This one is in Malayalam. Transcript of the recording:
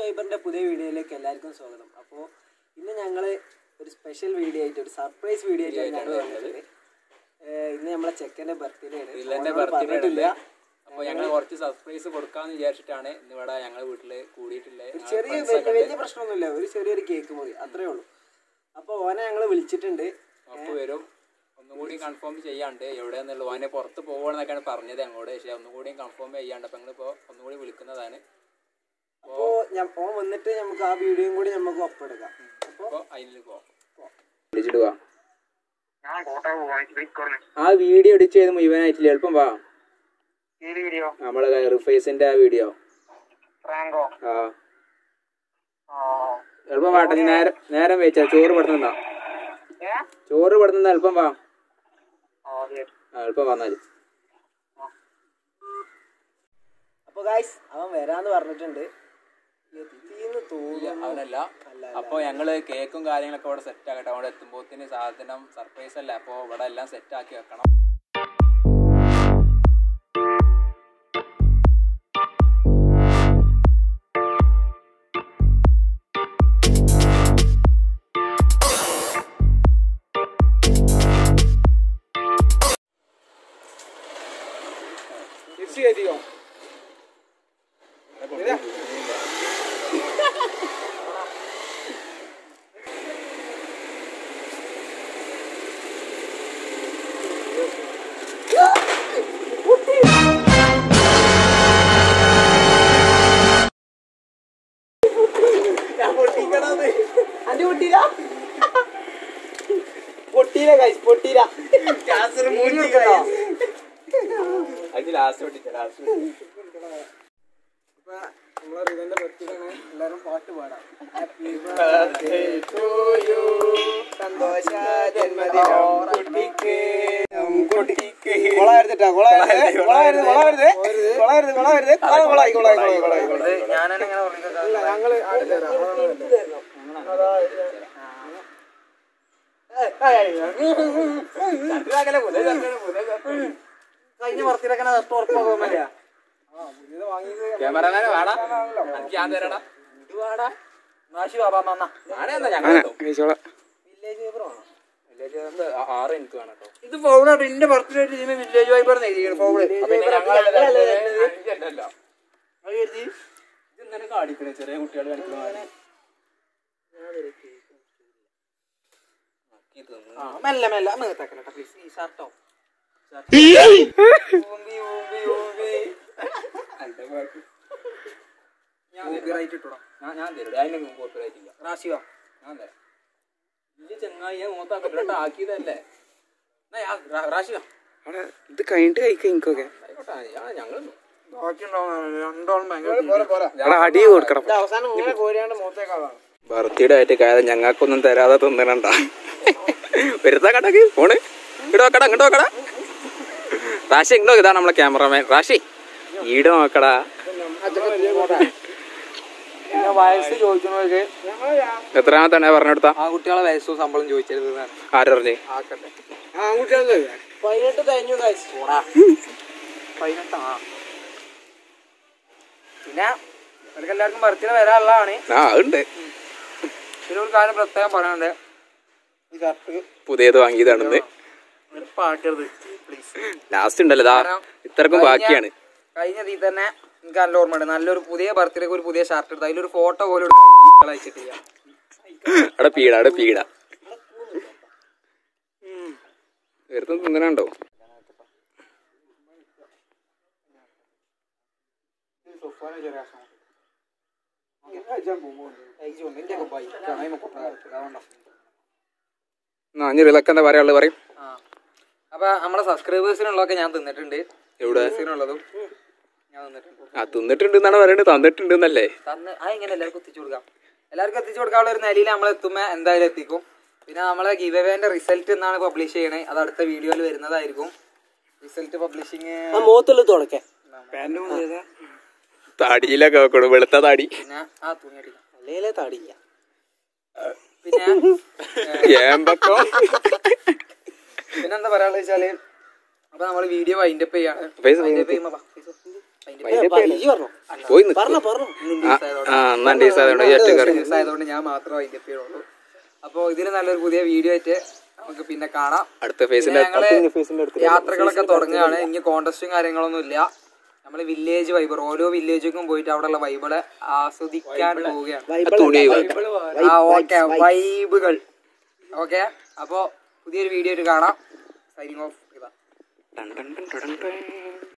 വൈബറിന്റെ പുതിയ വീഡിയോയിലേക്ക് എല്ലാവർക്കും സ്വാഗതം അപ്പോൾ ഇന്ന് ഞങ്ങൾ ഒരു സ്പെഷ്യൽ വീഡിയോ ആയിട്ട് ഒരു സർപ്രൈസ് വീഡിയോ ആയിട്ടാണ് ഞങ്ങൾ വന്നിട്ടുള്ളത് ഏഹ് ഇന്ന് നമ്മളെ ചെക്കൻ്റെ ബർത്ത്ഡേ ആണ് ഇല്ലെന്റെ ഓനോട് ബർത്ത്ഡേ പറഞ്ഞിട്ടില്ല അപ്പൊ ഞങ്ങൾ കുറച്ച് സർപ്രൈസ് കൊടുക്കാന്ന് വിചാരിച്ചിട്ടാണ് ഇന്ന് ഇവിടെ ഞങ്ങളെ വീട്ടില് കൂടിയിട്ടുള്ളത് ഒരു ചെറിയ വലിയ വലിയ പ്രശ്നമൊന്നുമില്ല ഒരു ചെറിയൊരു കേക്ക് മുറി അത്രേ ഉള്ളൂ അപ്പോൾ ഓനെ ഞങ്ങൾ വിളിച്ചിട്ടുണ്ട് അപ്പൊ വരും ഒന്നും കൂടി കൺഫേം ചെയ്യാണ്ട് എവിടെയാന്നുള്ളൂ ഓനെ പുറത്ത് പോകണമെന്നൊക്കെയാണ് പറഞ്ഞത് ഞങ്ങളോട് പക്ഷെ ഒന്നും കൂടി കൺഫേം ചെയ്യാണ്ട് അപ്പൊ ഞങ്ങളിപ്പോ ഒന്നും കൂടി വിളിക്കുന്നതാണ് അപ്പോൾ ഞാൻ ഓൻ വന്നിട്ട് നമുക്ക് ആ വീഡിയോയും കൂടി നമുക്ക് ഒപ്പെടുക്കാം അപ്പോൾ അപ്പൊ അതിൽ പോവാം ഞാൻ കോട്ടയം പോവാൻ ഇരിക്കോളെ ആ വീഡിയോ എഡിറ്റ് ചെയ്ത് മുഴുവനായിട്ടില്ല എളുപ്പം വാ ഏത് വീഡിയോ നമ്മളെ റിഫേസിന്റെ ആ വീഡിയോ റാങ്കോ ആ ആ എളുപ്പം വാട്ടെ നീ നേരം നേരം വെച്ചാ ചോറ് പെടുന്നുണ്ടാ ഏ ചോറ് പെടുന്ന എളുപ്പം വാ ആ അതെ ആ എളുപ്പം വന്നാല് അപ്പോൾ ഗായ്സ് അവൻ വരാന്ന് പറഞ്ഞിട്ടുണ്ട് എത്തിന്ന് തോന്നുന്നു അവനല്ല അപ്പൊ ഞങ്ങള് കേക്കും കാര്യങ്ങളൊക്കെ ഇവിടെ സെറ്റ് ആക്കട്ടെ അവിടെ എത്തുമ്പോത്തിന് സാധനം സർപ്രൈസ് അല്ലേ അപ്പൊ ഇവിടെ എല്ലാം സെറ്റ് ആക്കി വെക്കണം പൊട്ടീല ഗൈസ് പൊട്ടീല അതിന് ലാസ്റ്റ് പൊട്ടിച്ച ലാസ്റ്റ് അപ്പൊ നമ്മളെ റിവന്റെ ബർത്ത്ഡേ ആണ് എല്ലാരും പാട്ട് പാടാം ഹാപ്പി സന്തോഷ ജന്മദിനം കുട്ടിക്ക് കൊളായിരുന്നിട്ടാ കൊളായിരുന്നത് കൊളായിരുന്നത് കൊളായിരുന്നത് കൊളായിരുന്നത് കൊളായിരുന്നത് കൊളായി കൊളായി കൊളായി കൊളായി കൊളായി ഞങ്ങള് കഴിഞ്ഞ വർത്തിലൊക്കെ ഉറപ്പാകുമല്ല ക്യാമറമാനെ വാടാ എനിക്ക് ഞാൻ തരടാ വാടാ നാശി ബാബാ നന്ന ഞാനേ എന്താ ഞങ്ങൾ വില്ലേജ് പേപ്പർ ആണോ ആറ് എനിക്ക് വേണം കേട്ടോ ഇത് ഫൗളാണ് എന്റെ ബർത്ത്ഡേ ടീം വില്ലേജ് വൈബർ എഴുതിയാണ് ഫൗള് പിന്നെ ഞങ്ങളല്ലേ അഞ്ചല്ലല്ലോ ഇത് ഇന്നലെ കാണിക്കണേ ചെറിയ കുട്ടികൾ കളിക്കണ മാതിരി. ആക്കി തിന്ന്. മെല്ലെ മെല്ലെ മേത്താക്കലട്ടോ പ്ലീസ് ഈ ഷർട്ടോ അന്റെ ബാക്കി. ഞാൻ തരും. റൈറ്റ് ഇട്ടോടാ ഞാൻ ഞാൻ തരും അതിനൊന്നും കോപ്പിറൈറ്റ് ഇല്ല റാശിവ ഞാൻ തരാം ഇജ്ജ് ചങ്ങായി മൂത്താക്കട്ടിട്ട് ആക്കിയതല്ലേ എന്നാ ഞാൻ റാ- റാഷിദാ. ഇത് കഴിഞ്ഞിട്ട് കഴിക്കാം എനിക്കൊക്കെ ആയിക്കോട്ടെ, ഞാൻ- ഞങ്ങള് രണ്ടോളം ഭയങ്കര അടി കൊടുക്കണം അവസാനം ഇങ്ങനെ കോരിയാണ്ട് മൂത്തേക്കാളാണ് ബർത്ത്ഡേ ആയിട്ട് കാര്യം ഞങ്ങൾക്കൊന്നും തരാതെ തിന്നണണ്ട വരുത്ത കടക്ക് ഫോണ് ഇങ്ങോട്ട് നോക്കടാ ഇങ്ങോട്ട് നോക്കടാ റാഷി ഇങ്ങോട്ട് ഇതാണ് നമ്മളെ ക്യാമറമാൻ റാഷി ഈട് നോക്കടാ വയസ്സ് ചോദിക്കണവർക്ക് എത്രാമത്താണ് പറഞ്ഞെടുത്ത ആ കുട്ടികളെ വയസ്സും ശമ്പളം ചോദിച്ചത് ആരറിഞ്ഞ് ആക്കട്ടെ ആൺകുട്ടികളുടെ പതിനെട്ട് കഴിഞ്ഞു പതിനെട്ടാ പിന്നെ അവർക്ക് എല്ലാവർക്കും ബർത്ത്ഡേ വരാനുള്ളതാണ് ആ ഉണ്ട് പിന്നെ ഒരു കാര്യം പ്രത്യേകം പറയാനുണ്ട് ഈ ഷർട്ട് പുതിയത് വാങ്ങിയതാണെന്ന് പാട്ടരുത് പ്ലീസ് ലാസ്റ്റ് ഉണ്ടല്ലോ ഇതാ ഇത്രക്കും ബാക്കിയാണ് കഴിഞ്ഞ തീ തന്നെ എനിക്ക് നല്ല ഓർമ്മയുണ്ട് നല്ലൊരു പുതിയ ബർത്ത്ഡേക്ക് ഒരു പുതിയ ഷർട്ട് എടുത്ത് അതിലൊരു ഫോട്ടോ പോലും എടുത്ത് അയച്ചിട്ടില്ല അവിടെ പീട അവിടെ പീട വെറുതെ തിന്നണുണ്ടോ അഞ്ഞൂറിലൊക്കെ എന്താ പറയാ പറയും അപ്പൊ നമ്മളെ സബ്സ്ക്രൈബേഴ്സിനുള്ളതൊക്കെ ഞാൻ തിന്നിട്ടുണ്ട് എവിടെ ുള്ളതും ഞാൻ തിന്നിട്ടുണ്ട് ആ തിന്നിട്ടുണ്ട് എന്നാണ് പറയണത് തന്നിട്ടുണ്ട് എന്നല്ലേ തന്ന് അത് എങ്ങനെ എല്ലാവർക്കും എത്തിച്ചു കൊടുക്കാം എല്ലാവർക്കും എത്തിച്ചു കൊടുക്കാനുള്ള ഒരു നിലയിൽ നമ്മൾ എത്തുമ്പോൾ എന്തായാലും എത്തിക്കും പിന്നെ നമ്മളെ ഗിവ് അവേന്റെ റിസൾട്ട് എന്നാണ് പബ്ലിഷ് ചെയ്യണേ അത് അടുത്ത വീഡിയോയിൽ വരുന്നതായിരിക്കും റിസൾട്ട് പബ്ലിഷിങ് മൂത്തുള്ള തുടക്കേ തടിയിലൊക്കെ വെക്കണം വെളുത്ത താടി പിന്നെ ആ തുണി അടിക്കാം അല്ലേ താടില്ല പിന്നെ ഏമ്പക്കോ പിന്നെന്താ പറയാനുള്ള വെച്ചാല് അപ്പൊ നമ്മള് വീഡിയോ വൈൻഡപ്പ് ചെയ്യാണ് പൈസ വൈൻഡപ്പ് ചെയ്യുമ്പോ വാ, പൈസ. പറഞ്ഞു പോയി നിൽക്കും പറഞ്ഞോ പറഞ്ഞോ ആ എന്നാ ഡീസ് ആയതുകൊണ്ട് ഈ ഒറ്റ കറി ആയതുകൊണ്ട് ഞാൻ മാത്രം അതിന്റെ പേരുള്ളൂ അപ്പോൾ ഇതിൽ നല്ലൊരു പുതിയ വീഡിയോ ആയിട്ട് നമുക്ക് പിന്നെ കാണാം അടുത്ത ഫേസിന്റെ ഞങ്ങള് യാത്രകളൊക്കെ തുടങ്ങുകയാണ് ഇനി കോണ്ടസ്റ്റും കാര്യങ്ങളൊന്നും ഇല്ല നമ്മള് വില്ലേജ് വൈബർ ഓരോ വില്ലേജിലും പോയിട്ട് അവിടെയുള്ള വൈബിളെ ആസ്വദിക്കാൻ പോവുകയാണ് തുണി ആ ഓക്കെ വൈബുകൾ ഓക്കെ അപ്പോ പുതിയൊരു വീഡിയോ ആയിട്ട് കാണാം സൈനിങ് ഓഫ് ഇതാ ടൺ ടൺ ടൺ ടൺ ടൺ.